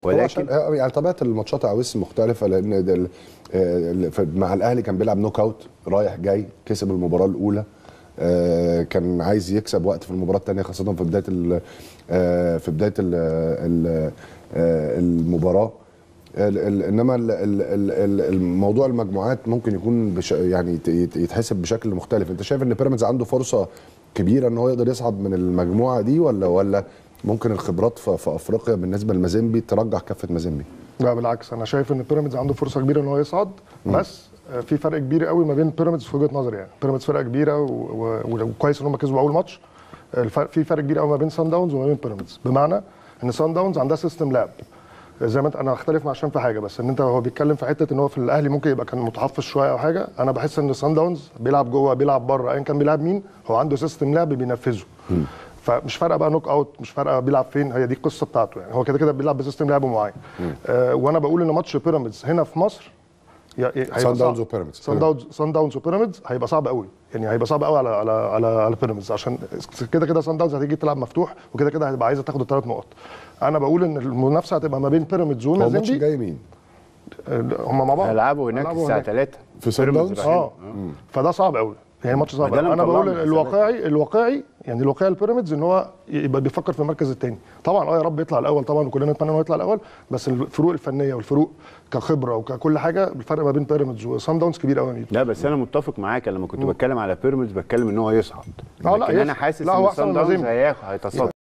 ولكن ولكن يعني طبيعه الماتشات عويس مختلفه لان ده ال- آه، ال- ف- مع الاهلي كان بيلعب نوك اوت رايح جاي كسب المباراه الاولى آه، كان عايز يكسب وقت في المباراه الثانيه خاصه في بدايه ال- آه، في بدايه ال- ال- آه، المباراه ال- ال- انما ال- ال- ال- ال- الموضوع المجموعات ممكن يكون بش يعني يت- يت- يتحسب بشكل مختلف انت شايف ان بيراميدز عنده فرصه كبيره ان هو يقدر يصعد من المجموعه دي ولا ولا ممكن الخبرات في, في افريقيا بالنسبه لمازيمبي ترجح كفه مازيمبي لا بالعكس انا شايف ان بيراميدز عنده فرصه كبيره ان هو يصعد بس آه، في فرق كبير قوي ما بين بيراميدز في وجهه نظري يعني بيراميدز فرقه كبيره و- و- وكويس ان هم كسبوا اول ماتش الفرق في فرق كبير قوي ما بين سان داونز وما بين بيراميدز بمعنى ان سان داونز عندها سيستم لعب زي ما انت انا اختلف مع هشام في حاجه بس ان انت هو بيتكلم في حته ان هو في الاهلي ممكن يبقى كان متحفظ شويه او حاجه انا بحس ان سان داونز بيلعب جوه بيلعب بره ايا كان بيلعب مين هو عنده سيستم لعب بينفذه فمش فارقه بقى نوك اوت مش فارقه بيلعب فين هي دي القصه بتاعته يعني هو كده كده بيلعب بسيستم لعب معين آه وانا بقول ان ماتش بيراميدز هنا في مصر يا- يا- هيبقى سان داونز صعب. وبيراميدز. سان داونز سان داونز وبيراميدز هيبقى صعب قوي يعني هيبقى صعب قوي على على على, على بيراميدز عشان كده كده سان داونز هتيجي تلعب مفتوح وكده كده هتبقى عايزه تاخد الثلاث نقط انا بقول ان المنافسه هتبقى ما بين بيراميدز هو الماتش ومازيمبي الجاي مين؟ هم مع بعض هيلعبوا هناك هيلعبوا الساعه هناك. 3 في سان داونز؟ اه فده صعب قوي يعني ماتش صعب ما ده قوي. اللي انا مطلعنا بقول من الواقعي الواقعي يعني الواقعي البيراميدز ان هو يبقى بيفكر في المركز الثاني طبعا اه يا رب يطلع الاول طبعا وكلنا نتمنى انه يطلع الاول بس الفروق الفنيه والفروق كخبره وككل حاجه الفرق ما بين بيراميدز وسان داونز كبير قوي يا ميدو. لا بس انا متفق معاك لما كنت بتكلم على بيراميدز بتكلم ان هو يصعد اه لا لكن انا يصعد. حاسس لا، هو ان أحسن سان من داونز مازيمبي. هياخد هيتصدر